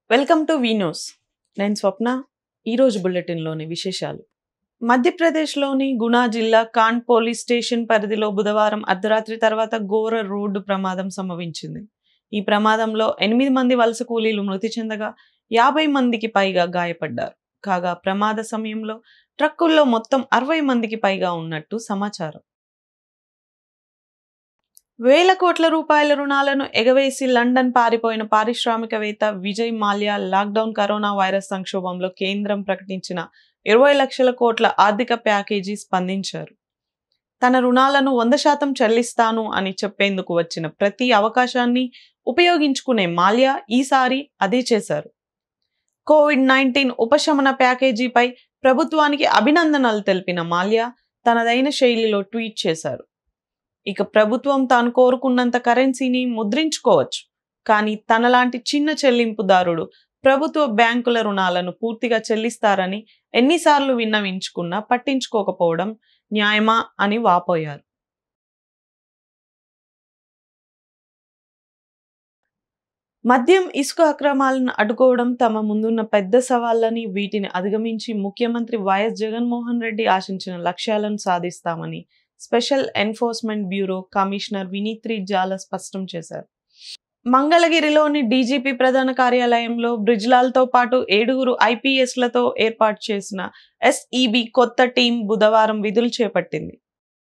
welcome to V news నేను స్వప్న ఈరోజు బులెటిన్లోని విశేషాలు మధ్యప్రదేశ్లోని గుణా జిల్లా కాన్ పోలీస్ స్టేషన్ పరిధిలో బుధవారం అర్ధరాత్రి తర్వాత ఘోర రోడ్డు ప్రమాదం సంభవించింది ఈ ప్రమాదంలో ఎనిమిది మంది వలస కూలీలు మృతి చెందగా యాభై మందికి పైగా గాయపడ్డారు కాగా ప్రమాద సమయంలో ట్రక్కుల్లో మొత్తం అరవై మందికి పైగా ఉన్నట్టు సమాచారం వేల కోట్ల రూపాయల రుణాలను ఎగవేసి లండన్ పారిపోయిన పారిశ్రామికవేత్త Vijay Mallya lockdown corona virus సంక్షోభంలో కేంద్రం ప్రకటించిన ఇరవై లక్షల కోట్ల ఆర్థిక ప్యాకేజీ స్పందించారు తన రుణాలను వంద శాతం చెల్లిస్తాను అని చెప్పేందుకు వచ్చిన ప్రతి అవకాశాన్ని ఉపయోగించుకునే మాల్యా ఈసారి అదే చేశారు కోవిడ్ నైన్టీన్ ఉపశమన ప్యాకేజీపై ప్రభుత్వానికి అభినందనలు తెలిపిన మాల్యా తనదైన శైలిలో ట్వీట్ చేశారు ఇక ప్రభుత్వం తాను కోరుకున్నంత కరెన్సీని ముద్రించుకోవచ్చు కానీ తనలాంటి చిన్న చెల్లింపుదారుడు ప్రభుత్వ బ్యాంకుల రుణాలను పూర్తిగా చెల్లిస్తారని ఎన్నిసార్లు విన్నవించుకున్నా పట్టించుకోకపోవడం న్యాయమా అని వాపోయారు మద్యం ఇసుక అక్రమాలను అడ్డుకోవడం తమ ముందున్న పెద్ద సవాళ్ళని వీటిని అధిగమించి ముఖ్యమంత్రి వైఎస్ జగన్మోహన్ రెడ్డి ఆశించిన లక్ష్యాలను సాధిస్తామని స్పెషల్ ఎన్ఫోర్స్మెంట్ బ్యూరో కమిషనర్ వినీత్రి జాల స్పష్టం చేశారు మంగళగిరిలోని డీజీపీ ప్రధాన కార్యాలయంలో బ్రిజ్లాల్తో పాటు ఏడుగురు ఐపీఎస్లతో ఏర్పాటు చేసిన ఎస్ఈబి కొత్త టీం బుధవారం విధులు చేపట్టింది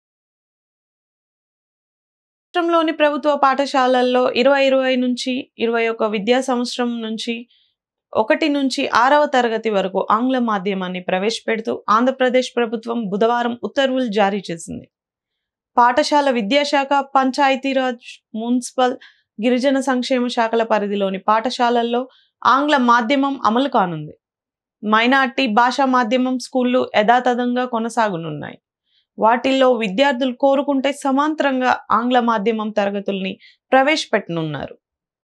రాష్ట్రంలోని ప్రభుత్వ పాఠశాలల్లో ఇరవై ఇరవై నుంచి ఇరవై ఒక విద్యా సంవత్సరం నుంచి ఒకటి నుంచి ఆరవ తరగతి వరకు ఆంగ్ల మాధ్యమాన్ని ప్రవేశపెడుతూ ఆంధ్రప్రదేశ్ ప్రభుత్వం బుధవారం ఉత్తర్వులు జారీ చేసింది పాఠశాల విద్యాశాఖ పంచాయతీరాజ్ మున్సిపల్ గిరిజన సంక్షేమ శాఖల పరిధిలోని పాఠశాలల్లో ఆంగ్ల మాధ్యమం అమలు కానుంది మైనార్టీ భాషా మాధ్యమం స్కూళ్లు యథాతథంగా కొనసాగనున్నాయి వాటిల్లో విద్యార్థులు కోరుకుంటే సమాంతరంగా ఆంగ్ల మాధ్యమం తరగతుల్ని ప్రవేశపెట్టనున్నారు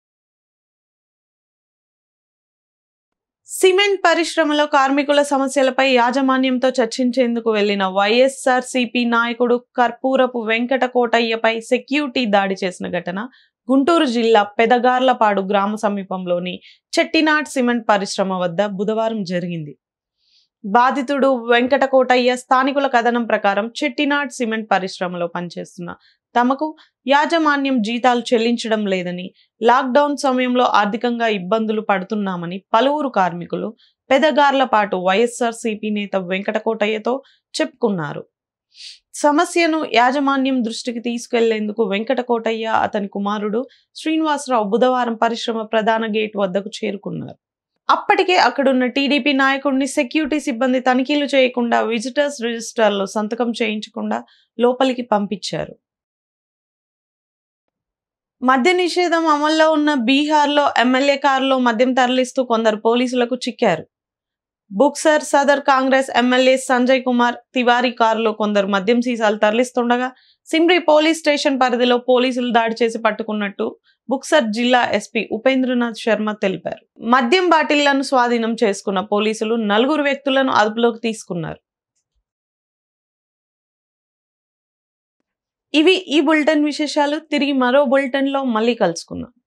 సిమెంట్ పరిశ్రమలో కార్మికుల సమస్యలపై యాజమాన్యంతో చర్చించేందుకు వెళ్లిన వైఎస్ఆర్ సిపి నాయకుడు కర్పూరపు వెంకట కోటయ్యపై సెక్యూరిటీ దాడి చేసిన ఘటన గుంటూరు జిల్లా పెదగార్లపాడు గ్రామ సమీపంలోని చెట్టినాడ్ సిమెంట్ పరిశ్రమ వద్ద బుధవారం జరిగింది బాధితుడు వెంకట కోటయ్య స్థానికుల కథనం ప్రకారం చెట్టినాడ్ సిమెంట్ పరిశ్రమలో పనిచేస్తున్న తమకు యాజమాన్యం జీతాలు చెల్లించడం లేదని లాక్డౌన్ సమయంలో ఆర్థికంగా ఇబ్బందులు పడుతున్నామని పలువురు కార్మికులు పెదగార్లపాటు వైఎస్ఆర్ సిపి నేత వెంకటకోటయ్యతో చెప్పుకున్నారు సమస్యను యాజమాన్యం దృష్టికి తీసుకెళ్లేందుకు వెంకటకోటయ్య అతని కుమారుడు శ్రీనివాసరావు బుధవారం పరిశ్రమ ప్రధాన గేట్ వద్దకు చేరుకున్నారు అప్పటికే అక్కడున్న టీడీపీ నాయకుడిని సెక్యూరిటీ సిబ్బంది తనిఖీలు చేయకుండా విజిటర్స్ రిజిస్టర్లో సంతకం చేయించకుండా లోపలికి పంపించారు మద్య నిషేధం అమల్లో ఉన్న బీహార్లో ఎమ్మెల్యే కారులో మద్యం తరలిస్తూ కొందరు పోలీసులకు చిక్కారు బుక్సర్ సదర్ కాంగ్రెస్ ఎమ్మెల్యే సంజయ్ కుమార్ తివారీ కారులో కొందరు మద్యం సీసాలు తరలిస్తుండగా సిమ్రి పోలీస్ స్టేషన్ పరిధిలో పోలీసులు దాడి చేసి పట్టుకున్నట్టు బుక్సర్ జిల్లా ఎస్పీ ఉపేంద్రనాథ్ శర్మ తెలిపారు మద్యం బాటిళ్లను స్వాధీనం చేసుకున్న పోలీసులు నలుగురు వ్యక్తులను అదుపులోకి తీసుకున్నారు ఇవి ఈ బులెటిన్ విశేషాలు తిరిగి మరో బులెటిన్ లో మళ్ళీ కలుసుకుందాం